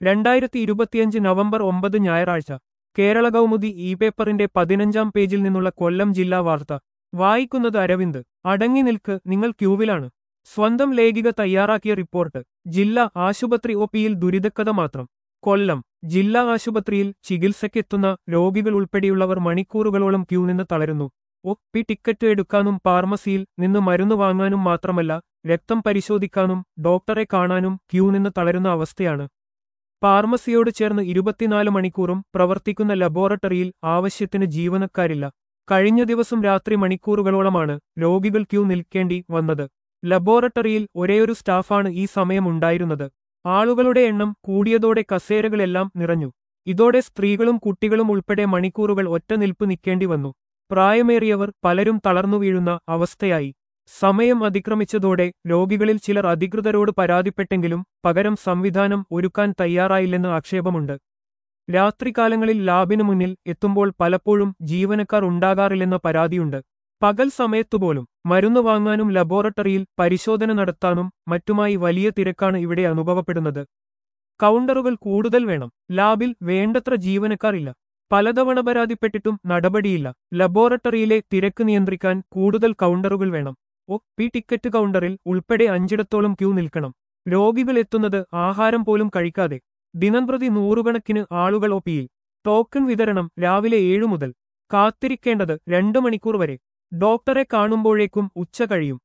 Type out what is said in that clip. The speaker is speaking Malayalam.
രണ്ടായിരത്തി ഇരുപത്തിയഞ്ച് നവംബർ ഒമ്പത് ഞായറാഴ്ച കേരള കൗമുദി ഇ പേപ്പറിന്റെ പതിനഞ്ചാം പേജിൽ നിന്നുള്ള കൊല്ലം ജില്ലാ വാർത്ത വായിക്കുന്നത് അരവിന്ദ് അടങ്ങി നിൽക്ക് നിങ്ങൾ ക്യൂവിലാണ് സ്വന്തം ലേഖിക തയ്യാറാക്കിയ റിപ്പോർട്ട് ജില്ലാ ആശുപത്രി ഒ പിയിൽ ദുരിതക്കഥ മാത്രം കൊല്ലം ജില്ലാ ആശുപത്രിയിൽ ചികിത്സയ്ക്കെത്തുന്ന രോഗികൾ ഉൾപ്പെടെയുള്ളവർ മണിക്കൂറുകളോളം ക്യൂ നിന്ന് തളരുന്നു ഒ പി ടിക്കറ്റ് എടുക്കാനും ഫാർമസിയിൽ നിന്ന് മരുന്ന് വാങ്ങാനും മാത്രമല്ല രക്തം പരിശോധിക്കാനും ഡോക്ടറെ കാണാനും ക്യൂ നിന്ന് തളരുന്ന അവസ്ഥയാണ് ഫാർമസിയോട് ചേർന്ന് ഇരുപത്തിനാല് മണിക്കൂറും പ്രവർത്തിക്കുന്ന ലബോറട്ടറിയിൽ ആവശ്യത്തിന് ജീവനക്കാരില്ല കഴിഞ്ഞ ദിവസം രാത്രി മണിക്കൂറുകളോളമാണ് രോഗികൾ ക്യൂ നിൽക്കേണ്ടി വന്നത് ലബോറട്ടറിയിൽ ഒരേയൊരു സ്റ്റാഫാണ് ഈ സമയം ഉണ്ടായിരുന്നത് ആളുകളുടെ എണ്ണം കൂടിയതോടെ കസേരകളെല്ലാം നിറഞ്ഞു ഇതോടെ സ്ത്രീകളും കുട്ടികളും ഉൾപ്പെടെ മണിക്കൂറുകൾ ഒറ്റ നിൽപ്പ് നിൽക്കേണ്ടി വന്നു പ്രായമേറിയവർ പലരും തളർന്നു വീഴുന്ന അവസ്ഥയായി സമയം അതിക്രമിച്ചതോടെ രോഗികളിൽ ചിലർ അധികൃതരോട് പരാതിപ്പെട്ടെങ്കിലും പകരം സംവിധാനം ഒരുക്കാൻ തയ്യാറായില്ലെന്ന് ആക്ഷേപമുണ്ട് രാത്രികാലങ്ങളിൽ ലാബിനു മുന്നിൽ എത്തുമ്പോൾ പലപ്പോഴും ജീവനക്കാർ ഉണ്ടാകാറില്ലെന്ന പരാതിയുണ്ട് പകൽ സമയത്തുപോലും മരുന്ന് വാങ്ങാനും ലബോറട്ടറിയിൽ പരിശോധന നടത്താനും മറ്റുമായി വലിയ തിരക്കാണ് ഇവിടെ അനുഭവപ്പെടുന്നത് കൗണ്ടറുകൾ കൂടുതൽ വേണം ലാബിൽ വേണ്ടത്ര ജീവനക്കാർ ഇല്ല പലതവണ പരാതിപ്പെട്ടിട്ടും നടപടിയില്ല ലബോറട്ടറിയിലെ തിരക്ക് നിയന്ത്രിക്കാൻ കൂടുതൽ കൗണ്ടറുകൾ വേണം ഒ പി ടിക്കറ്റ് കൗണ്ടറിൽ ഉൾപ്പെടെ അഞ്ചിടത്തോളം ക്യൂ നിൽക്കണം രോഗികൾ എത്തുന്നത് ആഹാരം പോലും കഴിക്കാതെ ദിനംപ്രതി നൂറുകണക്കിന് ആളുകൾ ഒ പിയിൽ ടോക്കൺ വിതരണം രാവിലെ ഏഴു മുതൽ കാത്തിരിക്കേണ്ടത് രണ്ടു മണിക്കൂർ വരെ ഡോക്ടറെ കാണുമ്പോഴേക്കും ഉച്ച കഴിയും